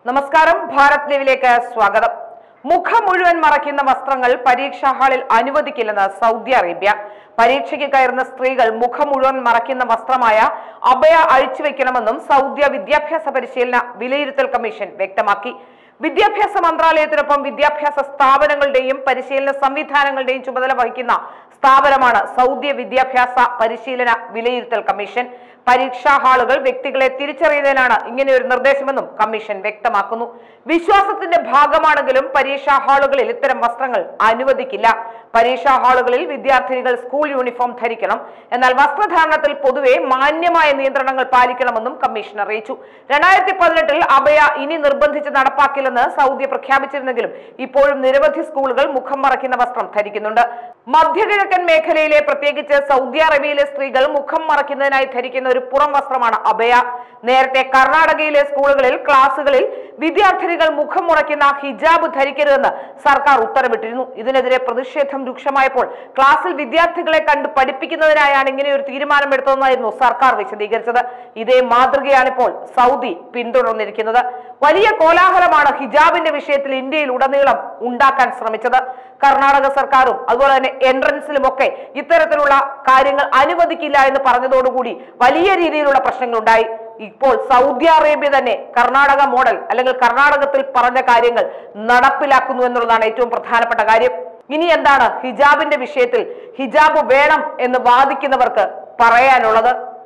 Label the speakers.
Speaker 1: നമസ്കാരം ഭാരത് ലീവിലേക്ക് സ്വാഗതം മുഖം മുഴുവൻ മറയ്ക്കുന്ന വസ്ത്രങ്ങൾ പരീക്ഷാ ഹാളിൽ അനുവദിക്കില്ലെന്ന് സൗദി അറേബ്യ പരീക്ഷയ്ക്ക് കയറുന്ന സ്ത്രീകൾ മുഖം മുഴുവൻ മറയ്ക്കുന്ന വസ്ത്രമായ അഭയ അഴിച്ചുവെക്കണമെന്നും സൗദി വിദ്യാഭ്യാസ പരിശീലന വിലയിരുത്തൽ കമ്മീഷൻ വ്യക്തമാക്കി വിദ്യാഭ്യാസ മന്ത്രാലയത്തിനൊപ്പം വിദ്യാഭ്യാസ സ്ഥാപനങ്ങളുടെയും പരിശീലന സംവിധാനങ്ങളുടെയും ചുമതല വഹിക്കുന്ന സ്ഥാപനമാണ് സൗദി വിദ്യാഭ്യാസ പരിശീലന വിലയിരുത്തൽ കമ്മീഷൻ പരീക്ഷാ ഹാളുകൾ വ്യക്തികളെ തിരിച്ചറിയുന്നതിനാണ് ഇങ്ങനെ ഒരു നിർദ്ദേശമെന്നും കമ്മീഷൻ വ്യക്തമാക്കുന്നു വിശ്വാസത്തിന്റെ ഭാഗമാണെങ്കിലും പരീക്ഷാ ഹാളുകളിൽ ഇത്തരം വസ്ത്രങ്ങൾ അനുവദിക്കില്ല പരീക്ഷാ ഹാളുകളിൽ വിദ്യാർത്ഥിനികൾ സ്കൂൾ യൂണിഫോം ധരിക്കണം എന്നാൽ വസ്ത്രധാരണത്തിൽ പൊതുവെ മാന്യമായ നിയന്ത്രണങ്ങൾ പാലിക്കണമെന്നും കമ്മീഷൻ അറിയിച്ചു രണ്ടായിരത്തി പതിനെട്ടിൽ അഭയ ഇനി നിർബന്ധിച്ച് നടപ്പാക്കില്ലെന്ന് സൗദി പ്രഖ്യാപിച്ചിരുന്നെങ്കിലും ഇപ്പോഴും നിരവധി സ്കൂളുകൾ മുഖം മറയ്ക്കുന്ന വസ്ത്രം ധരിക്കുന്നുണ്ട് മധ്യകിഴക്കൻ മേഖലയിലെ പ്രത്യേകിച്ച് സൗദി അറേബ്യയിലെ സ്ത്രീകൾ മുഖം മറയ്ക്കുന്നതിനായി ധരിക്കുന്ന ഒരു പുറം വസ്ത്രമാണ് അഭയ നേരത്തെ കർണാടകയിലെ സ്കൂളുകളിൽ ക്ലാസുകളിൽ വിദ്യാർത്ഥിനികൾ മുഖം മുറയ്ക്കുന്ന ഹിജാബ് ധരിക്കരുതെന്ന് സർക്കാർ ഉത്തരവിട്ടിരുന്നു ഇതിനെതിരെ പ്രതിഷേധം രൂക്ഷമായപ്പോൾ ക്ലാസ്സിൽ വിദ്യാർത്ഥികളെ കണ്ട് പഠിപ്പിക്കുന്നതിനായാണ് ഇങ്ങനെ ഒരു തീരുമാനമെടുത്തതെന്നായിരുന്നു സർക്കാർ വിശദീകരിച്ചത് ഇതേ മാതൃകയാണിപ്പോൾ സൗദി പിന്തുടർന്നിരിക്കുന്നത് വലിയ കോലാഹലമാണ് ഹിജാബിന്റെ വിഷയത്തിൽ ഇന്ത്യയിൽ ഉടനീളം ഉണ്ടാക്കാൻ ശ്രമിച്ചത് കർണാടക സർക്കാരും അതുപോലെ തന്നെ എൻട്രൻസിലുമൊക്കെ ഇത്തരത്തിലുള്ള കാര്യങ്ങൾ അനുവദിക്കില്ല എന്ന് പറഞ്ഞതോടുകൂടി വലിയ രീതിയിലുള്ള പ്രശ്നങ്ങൾ ഉണ്ടായി ഇപ്പോൾ സൗദി അറേബ്യ തന്നെ കർണാടക മോഡൽ അല്ലെങ്കിൽ കർണാടകത്തിൽ പറഞ്ഞ കാര്യങ്ങൾ നടപ്പിലാക്കുന്നു എന്നുള്ളതാണ് ഏറ്റവും പ്രധാനപ്പെട്ട കാര്യം ഇനി എന്താണ് ഹിജാബിന്റെ വിഷയത്തിൽ ഹിജാബ് വേണം എന്ന് വാദിക്കുന്നവർക്ക് പറയാനുള്ളത്